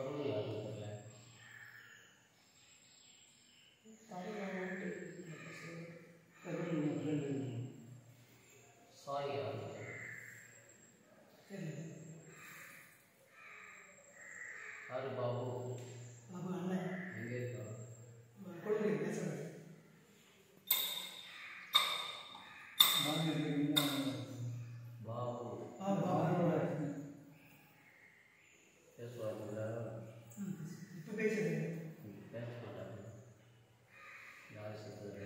அருள் யாரும் தெரியல சாய் யாரும் தெரியல யாரு பாபு எங்கே இருக்கா பாபு பேசுவாங்களா பேச மாட்டாங்க யார் செத்துறது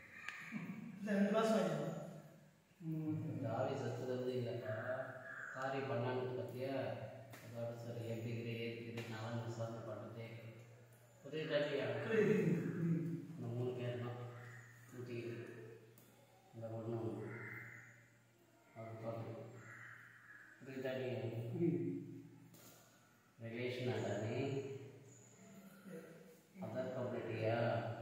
தாவி செத்துறது இல்லைப்பா காரியம் பண்ணான்னு பார்த்தியா அதோட சரி எப்படிங்கிற ஏற்கிற நான் சார்ந்து பண்ணுறதே புரியுதா இல்லையா இந்த மூணு பேர் தான் ஊற்றிக்கிது இந்த ஒன்று அது பார்த்து புரியுதா இல்லையா ரிலேஷன் ஆடானே அதர் கம்யூனிட்டியா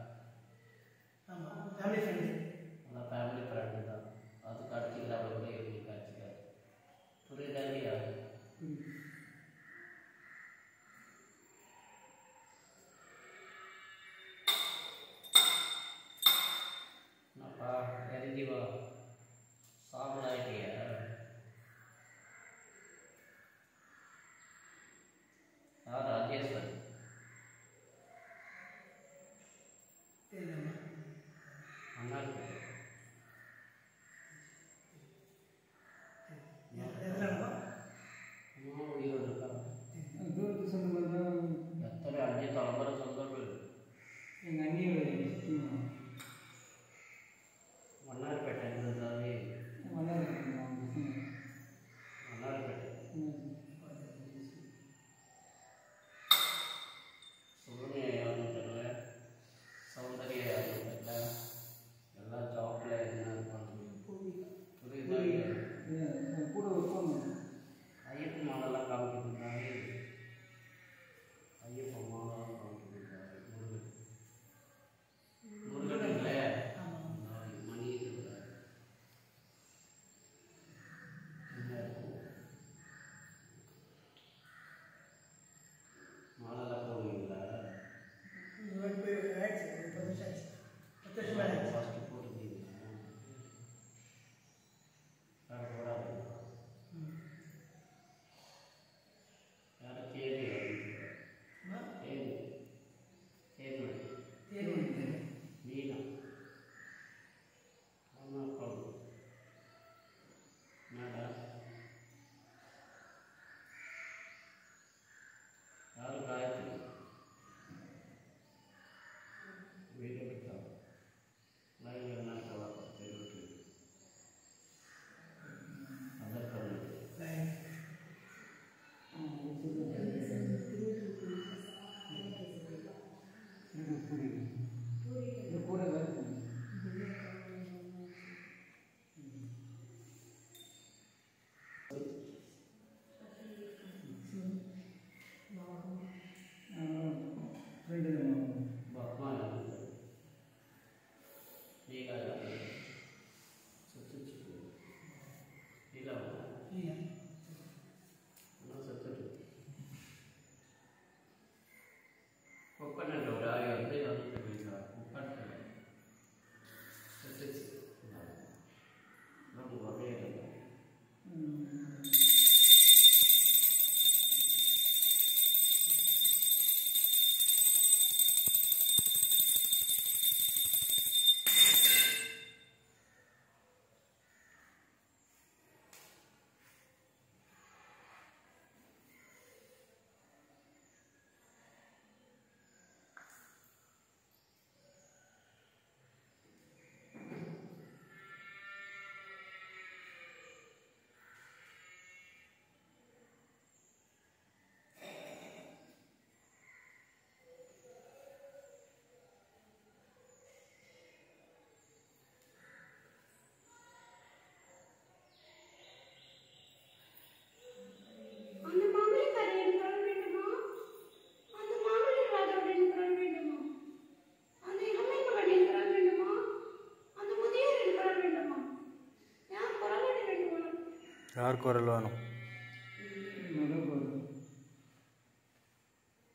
அதான் ஃபேமிலி ஃப்ரெண்டு தான் அதுக்கு அடிச்சிக்கலாம் கூட இவங்களுக்கு அடிச்சிக்காது புரியுதா இல்லையா என்னப்பா இறங்கி வா சாப்பிடாயிட்டியா யார் ராஜேஸ்வரி அண்ணா இருக்கு அம்மா உயிரோடு இருக்காங்க எத்தனை அஞ்சு தலைமுறை சொந்தங்கள் மன்னார்பேட்டை இருந்தாவே மன்னார்பேட்டை சுகன்யா யாருன்னு தெரியல சௌந்தர்யா யாருன்னு தெரியல எல்லாம் ஜாப்ல என்ன பண்ணுறது புரியுதா இல்லையா? ஐயப்ப மாலெல்லாம் காமிக்க கொடுத்தாங்க ஐயப்ப மாலெல்லாம் காமிக்க கொடுத்தாங்க முருகன் முருகன் இல்லை மணி இருக்கிறார் மாலெல்லாம் போடுவீங்களா ஃபஸ்ட்டு போட்டுருந்தீங்க வேறு போடாது யாரும் தேடி தேடி தேடி மீனா ஆமாம் குழம்பு என்னடா யாரு காயத்ரி வீடு விட்டா லைன் என்ன போலாம் தெரிவிட்டு அதற்கு பத்மா யாரு நீங்க யாரு சுத்து இல்லை என்ன சுத்துட்டு கொக்கனட் ஒரு ஆய் வந்து வந்து போயிருக்கா கொக்கனட் சுத்துச்சு ரொம்ப வகையாக இல்லை அந்த மாமல்லக்காரர் எனக்கு வர வேண்டுமா அந்த மாமல்லி ராஜாவோட எனக்கு வர வேண்டுமா அந்த இளமை மகன் எனக்கு வர வேண்டுமா அந்த முதியோர் எனக்கு வர வேண்டுமா யார் குரல் வேண்டுமா யார் குரல் வேணும்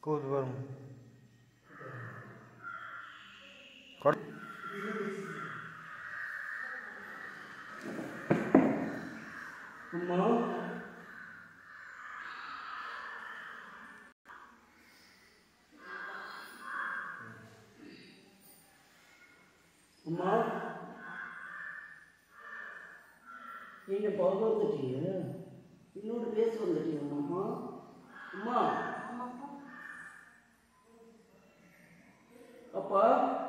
கூது வரும் கொட அம்மா அம்மா நீங்க போக வந்துட்டீங்க இன்னொரு பேச வந்துட்டீங்க அம்மா அம்மா அப்பா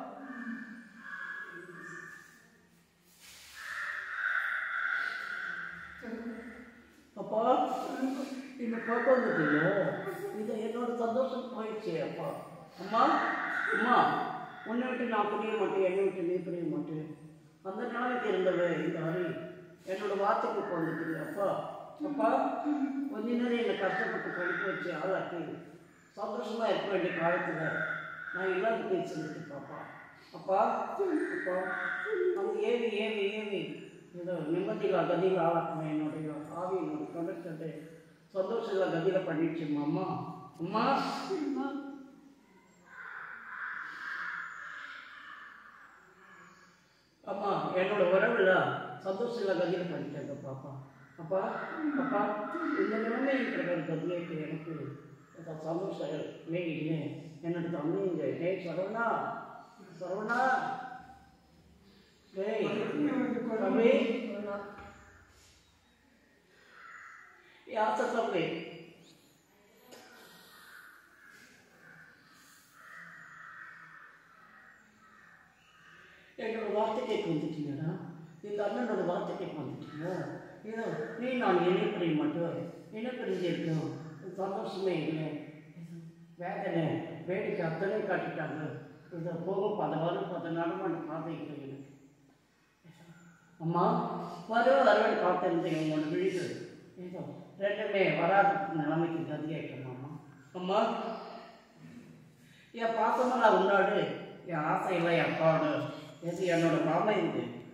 அப்பா என்னை பார்க்க வந்துட்டீங்க இது என்னோட சந்தோஷம் போயிடுச்சு அப்பா அம்மா அம்மா உன்னை விட்டு நான் புரிய மாட்டேன் என்னை விட்டு நீ புரிய மாட்டேன் அந்த நாளைக்கு இருந்தவ இந்த ஹரி என்னோட வார்த்தைக்கு வந்துட்டீங்க அப்பா அப்பா கொஞ்ச நேரம் என்னை கஷ்டப்பட்டு படிக்க வச்சு ஆளாக்கி சந்தோஷமா இருக்க வேண்டிய காலத்தில் நான் இல்லாத போய் செஞ்சுட்டு பாப்பா அப்பா அப்பா அந்த ஏவி ஏவி ஏவி இந்த நிம்மதியில் கதியில் ஆளாக்கணும் என்னுடைய ஆவி என்னோட கண்டக்டர் சந்தோஷத்தில் கதியில் பண்ணிடுச்சுமா அம்மா அம்மா அம்மா என்னோட உறவுல சந்தோஷத்தில் கதியில் பண்ணிட்டாங்க பாப்பா அப்பா அப்பா இந்த நிலைமை இருக்கிற கதியேக்கு எனக்கு இந்த சந்தோஷம் வேண்டின்னு என்னோட தம்பி இங்கே டேய் சரவணா சரவணா டேய் தம்பி யாத்த தம்பி என்னோட வார்த்தை கேட்க வந்துட்டீங்கடா இந்த அண்ணனோட வார்த்தை கேட்க வந்துட்டீங்க ஏதோ நீ நான் இணைப்படி மட்டும் இணைப்படிஞ்சு இருக்கணும் சந்தோஷமே இல்லை வேதனை வேடிக்கை அத்தனை காட்டிட்டாங்க இதை போக பல வரும் பத்து நடமாட்ட பார்த்துக்கிட்டு எனக்கு அம்மா வர வரவன் பார்த்துருந்தேன் உங்களோட விழிது ஏதோ ரெண்டுமே வராத நிலைமைக்கு கதியாயிட்டோம் அம்மா அம்மா என் பாசமெல்லாம் உன்னோடு என் ஆசையெல்லாம் என் அப்பாவோட இது என்னோட மாமா இது